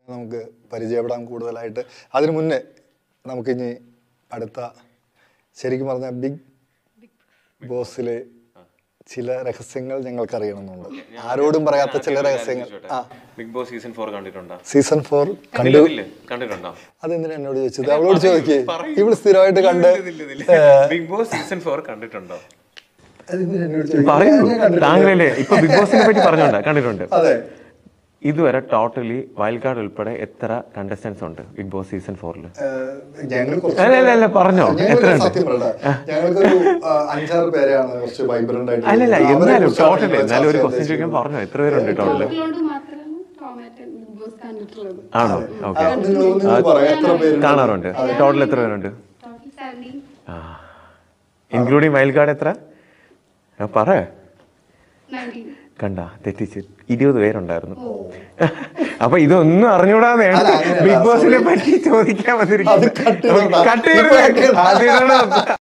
നമുക്ക് പരിചയപ്പെടാം കൂടുതലായിട്ട് അതിനു മുന്നേ നമുക്കിനി അടുത്ത ശരിക്കും പറഞ്ഞാൽ ബിഗ് ബോസിലെ ചില രഹസ്യങ്ങൾ ഞങ്ങൾക്ക് അറിയണമെന്നുണ്ട് ആരോടും പറയാത്ത ചില രഹസ്യങ്ങൾ ആ ബിഗ് ബോസ് സീസൺ ഫോർ കണ്ടിട്ടുണ്ടോ സീസൺ ഫോർ കണ്ടു നിലവില് കണ്ടിട്ടുണ്ടോ അതെന്തിനാ എന്നോട് ചോദിച്ചത് അവളോട് ചോദിക്കേ ഇവള് സ്ഥിരമായിട്ട് കണ്ട് ബിഗ് ബോസ് സീസൺ ഫോർ കണ്ടിട്ടുണ്ടോ അതെന്തിനാ എന്നോട് ചോദിക്കുന്നെ? പറയൂ ഞാൻ കണ്ടിട്ടില്ല. താങ്കളല്ലേ ഇപ്പൊ ബിഗ് ബോസിനെ പറ്റി പറഞ്ഞോണ്ടാ കണ്ടിട്ടുണ്ട് അതെ ഇതുവരെ ടോട്ടലി വൈൽഡ് കാർഡ് ഉൾപ്പെടെ എത്ര കണ്ടസ്റ്റൻസ് ഉണ്ട് ബിഗ് ബോസ് സീസൺ ഫോറിൽ ഞങ്ങൾ അല്ല, അല്ല, അല്ല, പറഞ്ഞോ. എത്ര ഉണ്ട്? സത്യം പറയട്ടെ ഞങ്ങൾക്കൊരു ആ, അഞ്ചാറ് പേരെയാണ് കുറച്ച് വൈബ്രന്റ് ആയിട്ട് അല്ലല്ല അവരെ എന്നാലും കുറിച്ചാണ് ടോട്ടൽ ഞങ്ങൾ എന്നാലും ഒരു ചർച്ച ക്വസ്റ്റ്യൻ ചോദിക്കാൻ ചെയ്യുന്നത്. പറഞ്ഞോ എത്ര പേരുണ്ട് ടോട്ടൽ അതുകൊണ്ട് മാത്രമാണ് ടോമാറ്റോ ബിഗ് ബോസ് കണ്ടിട്ടുള്ളത് ആണോ ഓക്കെ ആ, നിങ്ങൾ നിങ്ങൾ പറയാം എത്ര പേര് കാണാറുണ്ട് ടോട്ടൽ എത്ര പേരുണ്ട് total seventeen including wild card എത്ര ആ, പറ നയൻറ്റീൻ കണ്ട തെറ്റിച്ച് ഇരുപത് പേരുണ്ടായിരുന്നു അപ്പൊ ഇതൊന്നും അറിഞ്ഞൂടാതെയാണ് അല്ല, അങ്ങനെയല്ല. ബിഗ് ബോസിനെ പറ്റി ചോദിക്കാൻ വന്നിരിക്കുന്നത് അത് cut ചെയ്തോണ്ടാ. കട്ട് ഇപ്പൊ ചെയ്ത് cut ചെയ്തോണ്ടാ. അതിനാണ്